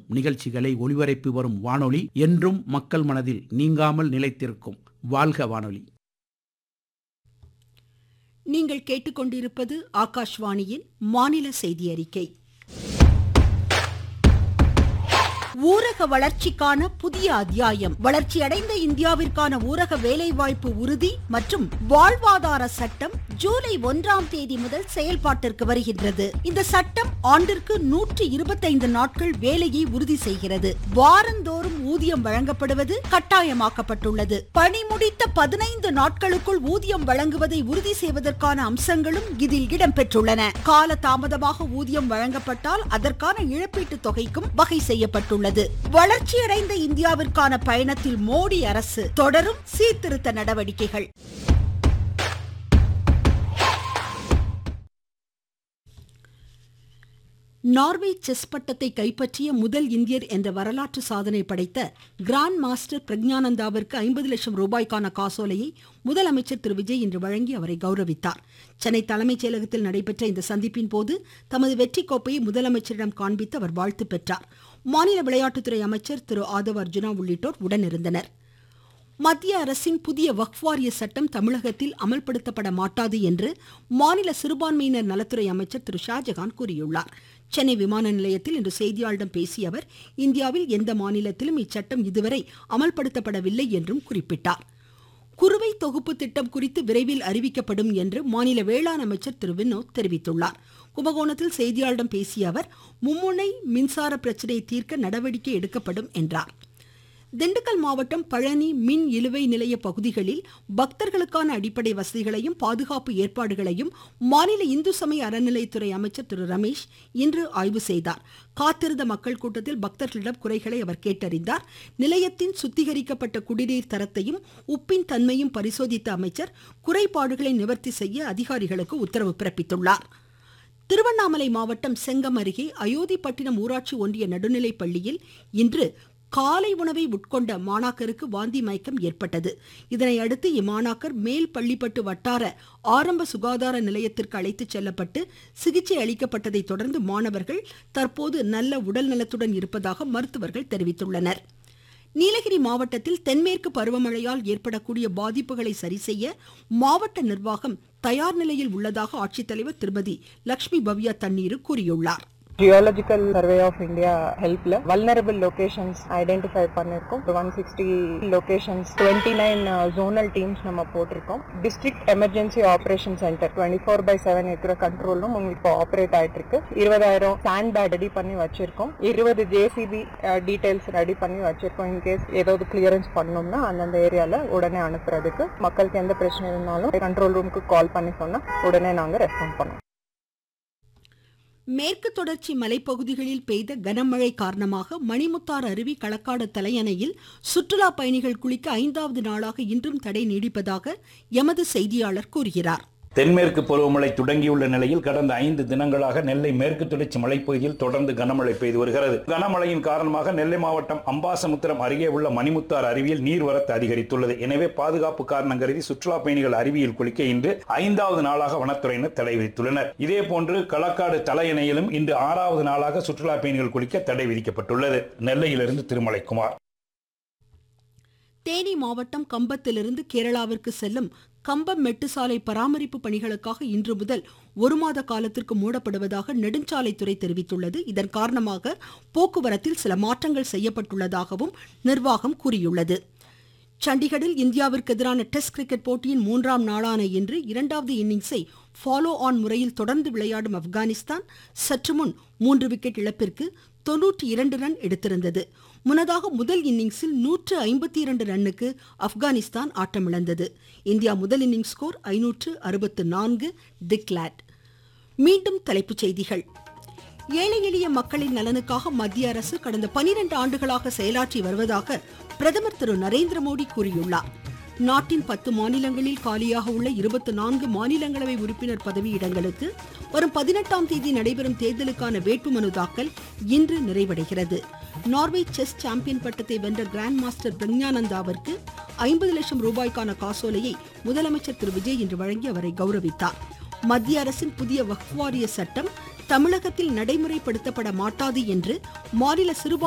நிகழ்ச்சிகளை ஒளிபரப்பி வரும் வானொலி என்றும் மக்கள் மனதில் நீங்காமல் நிலைத்திருக்கும் வாழ்க வானொலி நீங்கள் கேட்டுக்கொண்டிருப்பது ஆகாஷ்வாணியின் மாநில செய்தி அறிக்கை ஊரக வளர்ச்சிக்கான புதிய அத்தியாயம் வளர்ச்சியடைந்த இந்தியாவிற்கான ஊரக வேலைவாய்ப்பு உறுதி மற்றும் வாழ்வாதார சட்டம் ஜூலை ஒன்றாம் தேதி முதல் செயல்பாட்டிற்கு வருகின்றது இந்த சட்டம் ஆண்டிற்கு நூற்றி இருபத்தைந்து நாட்கள் வேலையை உறுதி செய்கிறது வாரந்தோறும் ஊதியம் வழங்கப்படுவது கட்டாயமாக்கப்பட்டுள்ளது பணி முடித்த பதினைந்து நாட்களுக்குள் ஊதியம் வழங்குவதை உறுதி செய்வதற்கான அம்சங்களும் இதில் இடம்பெற்றுள்ளன கால தாமதமாக ஊதியம் வழங்கப்பட்டால் அதற்கான இழப்பீட்டுத் தொகைக்கும் வகை செய்யப்பட்டுள்ளது வளர்ச்சியடைந்த இந்தியாவிற்கான பயணத்தில் மோடி அரசு தொடரும் சீர்திருத்த நடவடிக்கைகள் நார்வே செஸ் பட்டத்தை கைப்பற்றிய முதல் இந்தியர் என்ற வரலாற்று சாதனை படைத்த கிராண்ட் மாஸ்டர் பிரக்ஞானந்தாவிற்கு ஐம்பது லட்சம் ரூபாய்க்கான காசோலையை முதலமைச்சர் திரு விஜய் இன்று வழங்கி அவரை கௌரவித்தார் சென்னை தலைமைச் செயலகத்தில் நடைபெற்ற இந்த சந்திப்பின் போது தமது வெற்றி கோப்பையை முதலமைச்சரிடம் காண்பித்து அவர் வாழ்த்து பெற்றார் மாநில விளையாட்டுத்துறை அமைச்சர் திரு ஆதவ் அர்ஜுனா உள்ளிட்டோர் உடனிருந்தனர் மத்திய அரசின் புதிய வக்ஃப் வாரிய சட்டம் தமிழகத்தில் அமல்படுத்தப்பட மாட்டாது என்று மாநில சிறுபான்மையினர் நலத்துறை அமைச்சர் திரு ஷாஜகான் கூறியுள்ளார் சென்னை விமான நிலையத்தில் இன்று செய்தியாளர்களிடம் பேசிய அவர் இந்தியாவில் எந்த மாநிலத்திலும் இச்சட்டம் இதுவரை அமல்படுத்தப்படவில்லை என்றும் குறிப்பிட்டார் குறுவை தொகுப்பு திட்டம் குறித்து விரைவில் அறிவிக்கப்படும் என்று மாநில வேளாண் அமைச்சர் திரு வினோத் தெரிவித்துள்ளார் கும்பகோணத்தில் செய்தியாளர்களிடம் பேசிய அவர் மும்முனை மின்சார பிரச்சினையை தீர்க்க நடவடிக்கை எடுக்கப்படும் என்றார் திண்டுக்கல் மாவட்டம் பழனி மின் இழுவை நிலைய பகுதிகளில் பக்தர்களுக்கான அடிப்படை வசதிகளையும் பாதுகாப்பு ஏற்பாடுகளையும் மாநில இந்து சமய அறநிலையத்துறை அமைச்சர் திரு ரமேஷ் இன்று ஆய்வு செய்தார் காத்திருந்த மக்கள் கூட்டத்தில் பக்தர்களிடம் குறைகளை அவர் கேட்டறிந்தார் நிலையத்தின் சுத்திகரிக்கப்பட்ட குடிநீர் தரத்தையும் உப்பின் தன்மையும் பரிசோதித்த அமைச்சர் குறைபாடுகளை நிவர்த்தி செய்ய அதிகாரிகளுக்கு உத்தரவு பிறப்பித்துள்ளார் திருவண்ணாமலை மாவட்டம் செங்கம் அருகே அயோத்திப்பட்டினம் ஊராட்சி ஒன்றிய நடுநிலைப் பள்ளியில் இன்று காலை உணவை உட்கொண்ட மாணாக்கருக்கு வாந்தி மயக்கம் ஏற்பட்டது இதனை அடுத்து இம்மாணாக்கர் மேல் பள்ளிப்பட்டு வட்டார ஆரம்ப சுகாதார நிலையத்திற்கு அழைத்துச் செல்லப்பட்டு சிகிச்சை அளிக்கப்பட்டதை தொடர்ந்து மாணவர்கள் தற்போது நல்ல உடல் நலத்துடன் இருப்பதாக மருத்துவர்கள் தெரிவித்துள்ளனர் நீலகிரி மாவட்டத்தில் தென்மேற்கு பருவமழையால் ஏற்படக்கூடிய பாதிப்புகளை சரிசெய்ய மாவட்ட நிர்வாகம் தயார் நிலையில் உள்ளதாக ஆட்சித்தலைவர் திருமதி லட்சுமி பவ்யா தண்ணீர் கூறியுள்ளார் ஜியாலஜிக்கல் சர்வே ஆஃப் இந்தியா ஹெல்ப்ல வல்னரபிள் லொகேஷன்ஸ் ஐடென்டிஃபை பண்ணிருக்கோம் one sixty locations twenty nine zonal teams நம்ம போட்டிருக்கோம் district emergency operation centre twenty four by seven இருக்கிற கண்ட்ரோல் ரூம் உங்களுக்கு இப்போ ஆப்ரேட் ஆயிட்டு இருக்கு இருபதாயிரம் சாண்ட் பேட் ரெடி பண்ணி வச்சிருக்கோம் இருபது ஜேசிபி டீடைல்ஸ் ரெடி பண்ணி வச்சிருக்கோம் இன்கேஸ் ஏதாவது கிளியரன்ஸ் பண்ணணும்னா அந்தந்த ஏரியால உடனே அனுப்புறதுக்கு மக்களுக்கு எந்த பிரச்சனை இருந்தாலும் கண்ட்ரோல் ரூமுக்கு கால் பண்ணி சொன்னா உடனே நாங்க ரெஸ்பாண்ட் பண்ணுவோம் மேற்கு தொடர்ச்சி மலைப்பகுதிகளில் பெய்த கனமழை காரணமாக மணிமுத்தார் அருவி களக்காடு தலையணையில் சுற்றுலா பயணிகள் குளிக்க ஐந்தாவது நாளாக இன்றும் தடை நீடிப்பதாக எமது செய்தியாளர் கூறுகிறார் தென்மேற்கு பருவமழை தொடங்கியுள்ள நிலையில் கடந்த ஐந்து தினங்களாக நெல்லை மேற்கு தொடர்ச்சி மலைப்பகுதியில் தொடர்ந்து கனமழை பெய்து வருகிறது கனமழையின் காரணமாக நெல்லை மாவட்டம் அம்பாசமுத்திரம் அருகே உள்ள மணிமுத்தார் அருவியில் நீர்வரத்து அதிகரித்துள்ளது எனவே பாதுகாப்பு காரணம் கருதி சுற்றுலா பயணிகள் அருவியில் குளிக்க இன்று ஐந்தாவது நாளாக வனத்துறையினர் தடை விதித்துள்ளனர் இதே போன்று களக்காடு தலையணையிலும் இன்று ஆறாவது நாளாக சுற்றுலா பயணிகள் குளிக்க தடை விதிக்கப்பட்டுள்ளது நெல்லையிலிருந்து திருமலைக்குமார் தேனி மாவட்டம் கம்பத்திலிருந்து கேரளாவிற்கு செல்லும் கம்பம் மெட்டுசாலை பராமரிப்பு பணிகளுக்காக இன்று முதல் ஒரு மாத காலத்திற்கு மூடப்படுவதாக நெடுஞ்சாலைத்துறை தெரிவித்துள்ளது இதன் காரணமாக போக்குவரத்தில் சில மாற்றங்கள் செய்யப்பட்டுள்ளதாகவும் நிர்வாகம் கூறியுள்ளது சண்டிகரில் இந்தியாவிற்கு எதிரான டெஸ்ட் கிரிக்கெட் போட்டியின் மூன்றாம் நாளான இன்று இரண்டாவது இன்னிங்ஸை ஃபாலோ ஆன் முறையில் தொடர்ந்து விளையாடும் ஆப்கானிஸ்தான் சற்று முன் மூன்று விக்கெட் இழப்பிற்கு தொன்னூற்றி இரண்டு ரன் எடுத்திருந்தது முன்னதாக முதல் இன்னிங்ஸில் நூற்று ஐம்பத்தி இரண்டு ரன்னுக்கு ஆப்கானிஸ்தான் ஆட்டமிழந்தது இந்தியா முதல் இன்னிங்ஸ் ஸ்கோர் ஐநூற்று அறுபத்து நான்கு டிக்லாட் மீண்டும் தலைப்புச் செய்திகள் ஏழை எளிய மக்களின் நலனுக்காக மத்திய அரசு கடந்த பனிரெண்டு ஆண்டுகளாக செயலாற்றி வருவதாக பிரதமர் திரு நரேந்திர மோடி கூறியுள்ளார் நாட்டின் பத்து மாநிலங்களில் காலியாக உள்ள இருபத்தி நான்கு மாநிலங்களவை உறுப்பினர் பதவியிடங்களுக்கு வரும் பதினெட்டாம் தேதி நடைபெறும் தேர்தலுக்கான வேட்புமனு தாக்கல் இன்று நிறைவடைகிறது நார்வே செஸ் சாம்பியன் பட்டத்தை வென்ற கிராண்ட் மாஸ்டர் பிரக்ஞானந்தாவிற்கு ஐம்பது லட்சம் ரூபாய்க்கான காசோலையை முதலமைச்சர் திரு விஜய் இன்று வழங்கி அவரை கௌரவித்தார் மத்திய அரசின் புதிய வக்ஃப் வாரிய சட்டம் தமிழகத்தில் நடைமுறைப்படுத்தப்பட மாட்டாது என்று மாநில சிறுபான்மை